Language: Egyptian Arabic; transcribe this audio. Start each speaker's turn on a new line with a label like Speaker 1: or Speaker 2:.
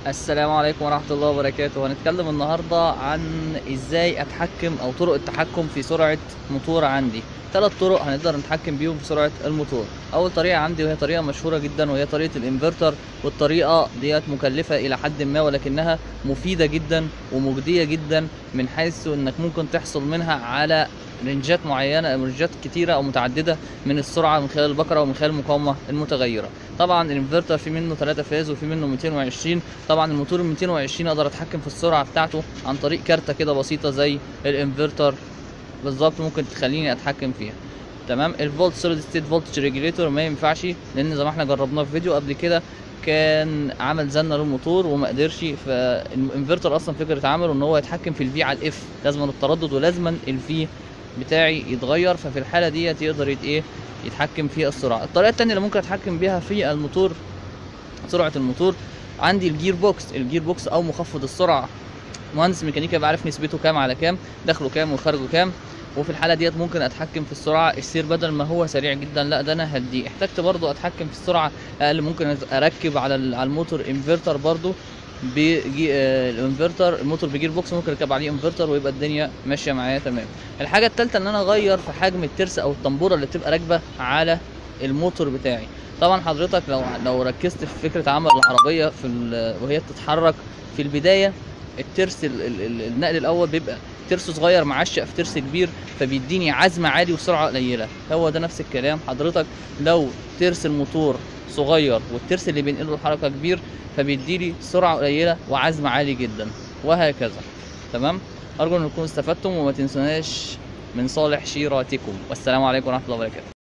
Speaker 1: السلام عليكم ورحمة الله وبركاته هنتكلم النهاردة عن ازاي اتحكم او طرق التحكم في سرعة موتور عندي ثلاث طرق هنقدر نتحكم بيهم في سرعة الموتور اول طريقة عندي وهي طريقة مشهورة جدا وهي طريقة الانفرتر والطريقة ديت مكلفة الى حد ما ولكنها مفيدة جدا ومجدية جدا من حيث انك ممكن تحصل منها على رنجات معينة رنجات كتيرة او متعددة من السرعة من خلال البكرة ومن خلال المقاومة المتغيرة طبعا الانفرتر في منه 3 فاز وفي منه 220 طبعا الموتور ال 220 اقدر اتحكم في السرعه بتاعته عن طريق كارته كده بسيطه زي الانفرتر بالظبط ممكن تخليني اتحكم فيها تمام الفولت سوليد ستيت فولتج ريجوليتور ما ينفعش لان زي ما احنا جربناه في فيديو قبل كده كان عمل زنه للموتور وما قدرش فالانفرتر اصلا فكره عمله ان هو يتحكم في الفي على الاف لازما التردد ولازما الفي بتاعي يتغير ففي الحاله ديت يقدر يت ايه يتحكم في السرعه الطريقه الثانيه اللي ممكن اتحكم بيها في الموتور سرعه الموتور عندي الجير بوكس الجير بوكس او مخفض السرعه مهندس ميكانيكا بعرف نسبته كام على كام دخله كام وخارجه كام وفي الحاله ديت ممكن اتحكم في السرعه السير بدل ما هو سريع جدا لا ده انا هديه احتجت برضو اتحكم في السرعه اقل ممكن اركب على على الموتور انفرتر برضو بيجي آه الانفرتر الموتور بجير بوكس ممكن اركب عليه انفرتر ويبقى الدنيا ماشيه معايا تمام الحاجه الثالثه ان انا اغير في حجم الترس او الطنبوره اللي بتبقى راكبه على الموتور بتاعي طبعا حضرتك لو لو ركزت في فكره عمل العربيه في وهي بتتحرك في البدايه الترس ال ال ال النقل الاول بيبقى ترس صغير معشق في ترس كبير فبيديني عزم عالي وسرعه قليله هو ده نفس الكلام حضرتك لو ترس الموتور صغير والترس اللي بينقله الحركه كبير فبيديلي سرعه قليله وعزم عالي جدا وهكذا تمام ارجو ان تكونوا استفدتم وما تنسوناش من صالح شيراتكم والسلام عليكم ورحمه الله وبركاته